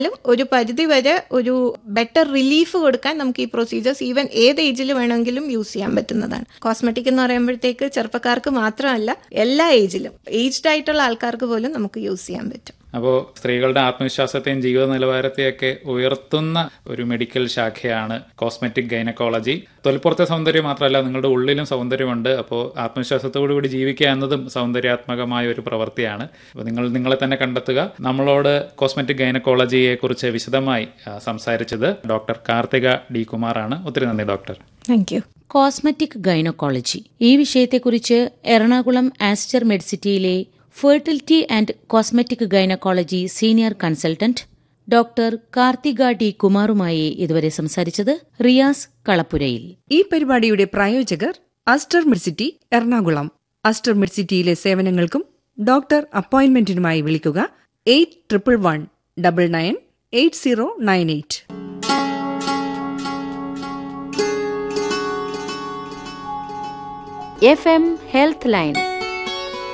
ലും ഒരു പരിധി വരെ ഒരു ബെറ്റർ റിലീഫ് കൊടുക്കാൻ നമുക്ക് ഈ പ്രൊസീജിയേഴ്സ് ഈവൻ ഏത് ഏജിൽ വേണമെങ്കിലും യൂസ് ചെയ്യാൻ പറ്റുന്നതാണ് കോസ്മെറ്റിക് എന്ന് പറയുമ്പോഴത്തേക്ക് ചെറുപ്പക്കാർക്ക് മാത്രമല്ല എല്ലാ ഏജിലും ഏജ്ഡ് ആയിട്ടുള്ള ആൾക്കാർക്ക് പോലും നമുക്ക് യൂസ് ചെയ്യാൻ പറ്റും അപ്പോൾ സ്ത്രീകളുടെ ആത്മവിശ്വാസത്തെയും ജീവിത നിലവാരത്തെയൊക്കെ ഉയർത്തുന്ന ഒരു മെഡിക്കൽ ശാഖയാണ് കോസ്മെറ്റിക് ഗൈനക്കോളജി തൊലിപ്പുറത്തെ സൗന്ദര്യം മാത്രമല്ല നിങ്ങളുടെ ഉള്ളിലും സൗന്ദര്യമുണ്ട് അപ്പോൾ ആത്മവിശ്വാസത്തോടു കൂടി ജീവിക്കുക എന്നതും സൗന്ദര്യാത്മകമായ ഒരു പ്രവൃത്തിയാണ് അപ്പോൾ നിങ്ങൾ നിങ്ങളെ തന്നെ കണ്ടെത്തുക നമ്മളോട് കോസ്മെറ്റിക് ഗൈനക്കോളജിയെ കുറിച്ച് വിശദമായി ആ, സംസാരിച്ചത് ഡോക്ടർ കാർത്തിക ഡി കുമാറാണ് ഒത്തിരി നന്ദി doctor thank you cosmetic gynaecology ഈ വിഷയത്തെക്കുറിച്ച് എറണാകുളം ആസ്റ്റർ മെഡിസിറ്റിയിലെ fertility and cosmetic gynaecology senior consultant doctor Karthika D കുമാറുമായി ഇതുവരെ സംസാരിച്ചത് റിയാസ് കളപ്പുരയിൽ ഈ പരിപാടിയുടെ പ്രായോജകർ അസ്റ്റർ മിർസിറ്റി എറണാകുളം അസ്റ്റർ മിർസിറ്റിയിലെ സേവനങ്ങൾക്കും ഡോക്ടർ അപ്പോയിന്റ്മെന്റിനുമായി വിളിക്കുക eight triple one double nine eight zero nine eight F M health line